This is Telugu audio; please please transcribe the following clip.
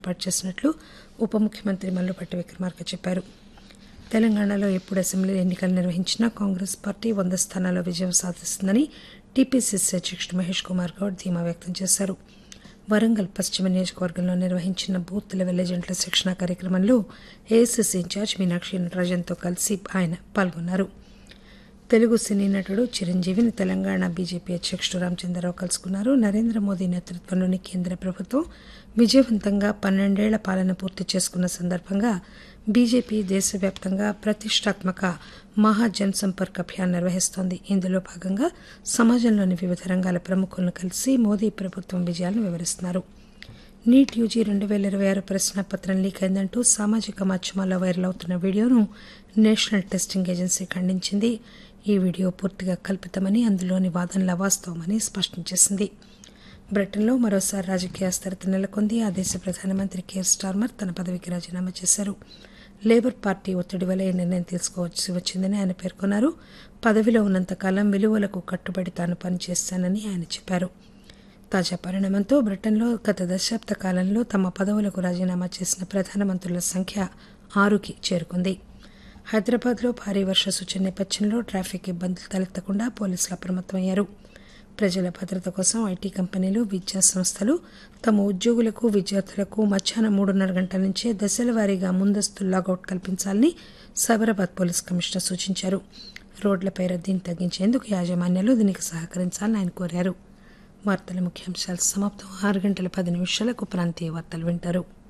ఏర్పాటు చేసినట్లు ఉప ముఖ్యమంత్రి మల్లుపట్టి విక్రమార్క చెప్పారు తెలంగాణలో ఎప్పుడు అసెంబ్లీ ఎన్నికలు నిర్వహించినా కాంగ్రెస్ పార్టీ వంద స్థానాల్లో విజయం సాధిస్తుందని టీపీసీసీ అధ్యక్షుడు మహేష్ కుమార్ గౌడ్ ధీమా వ్యక్తం చేశారు వరంగల్ పశ్చిమ నియోజకవర్గంలో నిర్వహించిన బూత్ లెవెల్ ఏజెంట్ల శిక్షణ కార్యక్రమంలో ఏఐసీసీ ఇన్ఛార్జ్ మీనాక్షి నటరాజన్తో కలిసి ఆయన పాల్గొన్నారు తెలుగు సినీ నటుడు చిరంజీవిని తెలంగాణ బీజేపీ అధ్యక్షుడు రామచంద్రరావు కలుసుకున్నారు నరేంద్ర మోదీ నేతృత్వంలోని కేంద్ర ప్రభుత్వం విజయవంతంగా పన్నెండేళ్ల పాలన పూర్తి చేసుకున్న సందర్భంగా బీజేపీ దేశవ్యాప్తంగా ప్రతిష్టాత్మక మహాజన్ సంపర్క్ అభియాన్ నిర్వహిస్తోంది ఇందులో భాగంగా సమాజంలోని వివిధ రంగాల ప్రముఖులను కలిసి మోదీ ప్రభుత్వం విజయాలను వివరిస్తున్నారు నీట్ యూజీ రెండు వేల ఇరవై ఆరు ప్రశ్నాపత్రం లీక్ అయిందంటూ సామాజిక మాధ్యమాల్లో వైరల్ అవుతున్న వీడియోను నేషనల్ టెస్టింగ్ ఏజెన్సీ ఖండించింది ఈ వీడియో పూర్తిగా కల్పితమని అందులోని వాదనల వాస్తవమని స్పష్టం చేసింది బ్రిటన్లో మరోసారి రాజకీయ అస్థిరత నెలకొంది ఆ దేశ ప్రధానమంత్రి కేర్ స్టార్మర్ తన పదవికి రాజీనామా చేశారు లేబర్ పార్టీ ఒత్తిడి వల్ల ఈ నిర్ణయం తీసుకోవాల్సి వచ్చిందని ఆయన పేర్కొన్నారు పదవిలో ఉన్నంతకాలం విలువలకు కట్టుబడి తాను పనిచేస్తానని ఆయన చెప్పారు తాజా పరిణామంతో బ్రిటన్లో గత దశాబ్ద కాలంలో తమ పదవులకు రాజీనామా చేసిన ప్రధానమంత్రుల సంఖ్య ఆరుకి చేరుకుంది హైదరాబాద్లో భారీ వర్ష సూచన నేపథ్యంలో ట్రాఫిక్ ఇబ్బందులు తలెత్తకుండా పోలీసులు అప్రమత్తమయ్యారు ప్రజల భద్రత కోసం ఐటీ కంపెనీలు విద్యా సంస్థలు తమ ఉద్యోగులకు విద్యార్థులకు మధ్యాహ్నం మూడున్నర గంటల నుంచే దశల వారీగా ముందస్తు లాగౌట్ కల్పించాలని సైబరాబాద్ పోలీస్ కమిషనర్ సూచించారు రోడ్లపై రద్దీని తగ్గించేందుకు యాజమాన్యాలు దీనికి సహకరించాలని ఆయన కోరారు వార్తల ముఖ్యాంశాలు సమాప్తం ఆరు గంటల పది నిమిషాలకు ప్రాంతీయ వార్తలు వింటారు